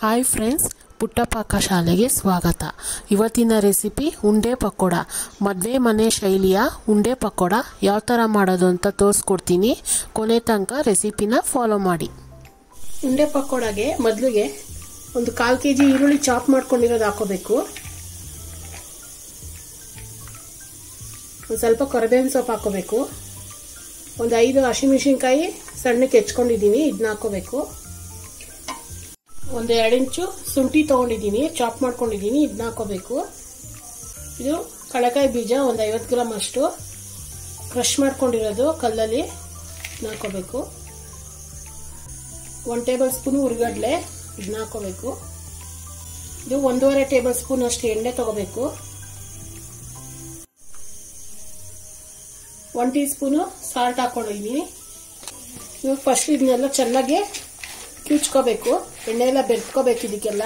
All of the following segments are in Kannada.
ಹಾಯ್ ಫ್ರೆಂಡ್ಸ್ ಪುಟ್ಟ ಪಾಕ ಶಾಲೆಗೆ ಸ್ವಾಗತ ಇವತ್ತಿನ ರೆಸಿಪಿ ಉಂಡೆ ಪಕೋಡ ಮದುವೆ ಮನೆ ಶೈಲಿಯ ಉಂಡೆ ಪಕೋಡ ಯಾವ ಥರ ಮಾಡೋದು ಅಂತ ತೋರಿಸ್ಕೊಡ್ತೀನಿ ಕೊನೆ ತನಕ ರೆಸಿಪಿನ ಫಾಲೋ ಮಾಡಿ ಉಂಡೆ ಪಕೋಡಗೆ ಮೊದಲಿಗೆ ಒಂದು ಕಾಲು ಕೆ ಜಿ ಈರುಳ್ಳಿ ಚಾಪ್ ಮಾಡ್ಕೊಂಡಿರೋದು ಹಾಕೋಬೇಕು ಒಂದು ಸ್ವಲ್ಪ ಕರಿಬೇವಿನ ಸೊಪ್ಪು ಹಾಕೋಬೇಕು ಒಂದು ಐದು ಹಸಿಮೆಣಸಿನ್ಕಾಯಿ ಸಣ್ಣಕ್ಕೆ ಹೆಚ್ಕೊಂಡಿದ್ದೀನಿ ಇದನ್ನ ಹಾಕೋಬೇಕು ಒಂದು ಎರಡು ಇಂಚು ಶುಂಠಿ ತೊಗೊಂಡಿದ್ದೀನಿ ಚಾಪ್ ಮಾಡ್ಕೊಂಡಿದ್ದೀನಿ ಇದನ್ನ ಹಾಕೋಬೇಕು ಇದು ಕಳಕಾಯಿ ಬೀಜ ಒಂದು ಐವತ್ತು ಗ್ರಾಮ್ ಅಷ್ಟು ಕ್ರಷ್ ಮಾಡ್ಕೊಂಡಿರೋದು ಕಲ್ಲಲ್ಲಿ ಇದನ್ನ ಹಾಕೋಬೇಕು ಒನ್ ಟೇಬಲ್ ಸ್ಪೂನ್ ಉರ್ಗಡ್ಲೆ ಇದನ್ನ ಹಾಕೋಬೇಕು ಇದು ಒಂದೂವರೆ ಟೇಬಲ್ ಸ್ಪೂನ್ ಅಷ್ಟು ಎಣ್ಣೆ ತಗೋಬೇಕು ಒನ್ ಟೀ ಸ್ಪೂನು ಸಾಲ್ಟ್ ಹಾಕೊಂಡಿದ್ದೀನಿ ಇವಾಗ ಫಸ್ಟ್ ಇದನ್ನೆಲ್ಲ ಚೆನ್ನಾಗಿ ಕಿಚ್ಕೋಬೇಕು ಎಣ್ಣೆ ಎಲ್ಲ ಬೆರ್ತ್ಕೋಬೇಕು ಇದಕ್ಕೆಲ್ಲ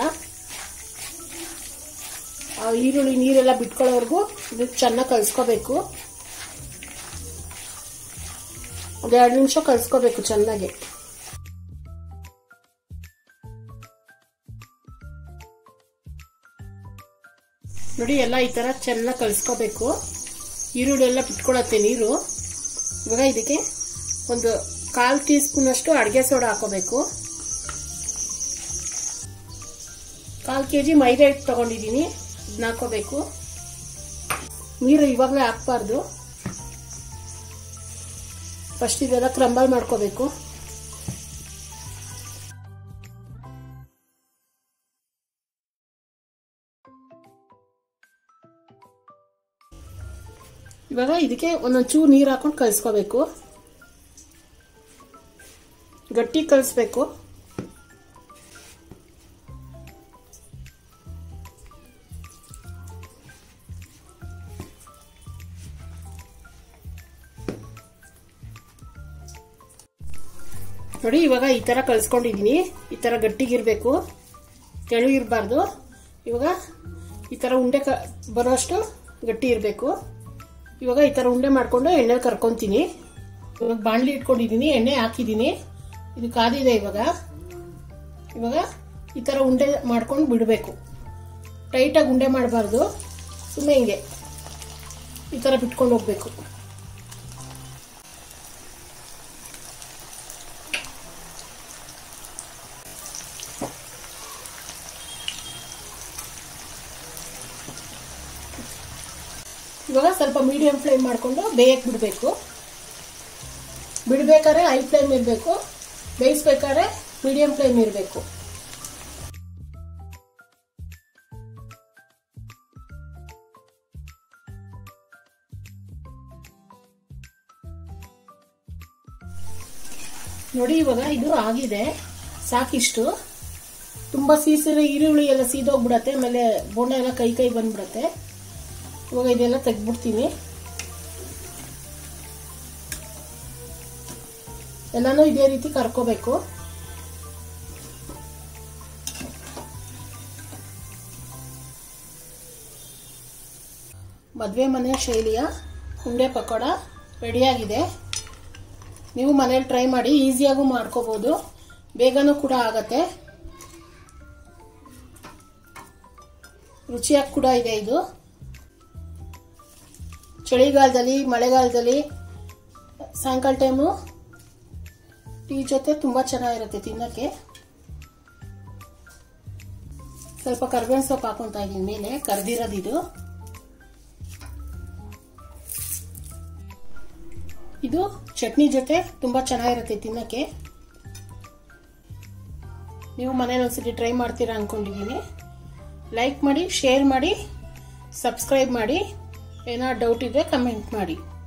ಆ ಈರುಳ್ಳಿ ನೀರೆಲ್ಲ ಬಿಟ್ಕೊಳ್ಳೋವರೆಗೂ ಇದಕ್ಕೆ ಚೆನ್ನಾಗಿ ಕಲಿಸ್ಕೋಬೇಕು ಒಂದು ಎರಡು ನಿಮಿಷ ಕಲಿಸ್ಕೋಬೇಕು ಚೆನ್ನಾಗಿ ನೋಡಿ ಎಲ್ಲ ಈ ಥರ ಚೆನ್ನಾಗಿ ಕಲಿಸ್ಕೋಬೇಕು ಈರುಳ್ಳಿ ಎಲ್ಲ ಬಿಟ್ಕೊಳತ್ತೆ ನೀರು ಇವಾಗ ಇದಕ್ಕೆ ಒಂದು ಕಾಲು ಟೀ ಸ್ಪೂನ್ ಅಷ್ಟು ಅಡುಗೆ ಸೋಡಾ ಹಾಕೋಬೇಕು ಕಾಲು ಕೆ ಜಿ ಮೈದಾ ಹಿಟ್ಟು ತೊಗೊಂಡಿದ್ದೀನಿ ಇದನ್ನ ಹಾಕೋಬೇಕು ನೀರು ಇವಾಗಲೇ ಹಾಕ್ಬಾರ್ದು ಫಸ್ಟ್ ಇದೆಲ್ಲ ಕ್ರಂಬಲ್ ಮಾಡ್ಕೋಬೇಕು ಇವಾಗ ಇದಕ್ಕೆ ಒಂದೊಂದು ಚೂರು ನೀರು ಹಾಕೊಂಡು ಕಲಿಸ್ಕೋಬೇಕು ಗಟ್ಟಿ ಕಲಿಸ್ಬೇಕು ನೋಡಿ ಇವಾಗ ಈ ತರ ಕಲಿಸ್ಕೊಂಡಿದ್ದೀನಿ ಈ ತರ ಗಟ್ಟಿಗಿರ್ಬೇಕು ತೆಳುಗಿರ್ಬಾರ್ದು ಇವಾಗ ಈ ತರ ಉಂಡೆ ಕ ಬರೋಷ್ಟು ಗಟ್ಟಿ ಇರಬೇಕು ಇವಾಗ ಈ ತರ ಉಂಡೆ ಮಾಡ್ಕೊಂಡು ಎಣ್ಣೆ ಕರ್ಕೊಂತೀನಿ ಇವಾಗ ಬಾಣಲಿ ಇಟ್ಕೊಂಡಿದ್ದೀನಿ ಎಣ್ಣೆ ಹಾಕಿದ್ದೀನಿ ಇದು ಕಾದಿದೆ ಇವಾಗ ಇವಾಗ ಈ ತರ ಉಂಡೆ ಮಾಡ್ಕೊಂಡು ಬಿಡಬೇಕು ಟೈಟಾಗಿ ಉಂಡೆ ಮಾಡಬಾರ್ದು ಸುಮ್ಮನೆ ಹಿಂಗೆ ಈ ತರ ಬಿಟ್ಕೊಂಡು ಹೋಗ್ಬೇಕು ಇವಾಗ ಸ್ವಲ್ಪ ಮೀಡಿಯಂ ಫ್ಲೇಮ್ ಮಾಡಿಕೊಂಡು ಬೇಯಕ್ಕೆ ಬಿಡಬೇಕು ಬಿಡಬೇಕಾದ್ರೆ ಹೈ ಫ್ಲೇಮ್ ಇರಬೇಕು ಬೇಯಿಸ್ಬೇಕಾದ್ರೆ ಮೀಡಿಯಂ ಫ್ಲೇಮ್ ಇರಬೇಕು ನೋಡಿ ಇವಾಗ ಇದು ಆಗಿದೆ ಸಾಕಿಷ್ಟು ತುಂಬಾ ಸೀಸಿರೋ ಈರುಳ್ಳಿ ಎಲ್ಲ ಸೀದೋಗ್ಬಿಡತ್ತೆ ಆಮೇಲೆ ಬೋಂಡ ಎಲ್ಲ ಕೈ ಕೈ ಬಂದ್ಬಿಡತ್ತೆ ಇವಾಗ ಇದೆಲ್ಲ ತೆಗ್ದ್ಬಿಡ್ತೀನಿ ಎಲ್ಲಾನು ಇದೇ ರೀತಿ ಕರ್ಕೋಬೇಕು ಮದುವೆ ಮನೆ ಶೈಲಿಯ ಉಂಡೆ ಪಕೋಡ ರೆಡಿಯಾಗಿದೆ ನೀವು ಮನೇಲಿ ಟ್ರೈ ಮಾಡಿ ಈಸಿಯಾಗೂ ಮಾಡ್ಕೋಬಹುದು ಬೇಗನೂ ಕೂಡ ಆಗತ್ತೆ ರುಚಿಯಾಗಿ ಕೂಡ ಇದೆ ಇದು ಚಳಿಗಾಲದಲ್ಲಿ ಮಳೆಗಾಲದಲ್ಲಿ ಸಾಯಂಕಾಲ ಟೈಮು ಟೀ ಜೊತೆ ತುಂಬ ಚೆನ್ನಾಗಿರುತ್ತೆ ತಿನ್ನಕ್ಕೆ ಸ್ವಲ್ಪ ಕರ್ಬೇವಿನ ಸೊಪ್ಪು ಹಾಕೊಂತ ಇದ್ದೀನಿ ಮೇಲೆ ಕರ್ದಿರೋದು ಇದು ಇದು ಚಟ್ನಿ ಜೊತೆ ತುಂಬ ಚೆನ್ನಾಗಿರುತ್ತೆ ತಿನ್ನಕ್ಕೆ ನೀವು ಮನೇಲಿ ಒಂದ್ಸತಿ ಟ್ರೈ ಮಾಡ್ತೀರಾ ಅನ್ಕೊಂಡಿದ್ದೀನಿ ಲೈಕ್ ಮಾಡಿ ಶೇರ್ ಮಾಡಿ ಸಬ್ಸ್ಕ್ರೈಬ್ ಮಾಡಿ ಏನಾದ್ರು ಡೌಟ್ ಇದ್ರೆ ಕಮೆಂಟ್ ಮಾಡಿ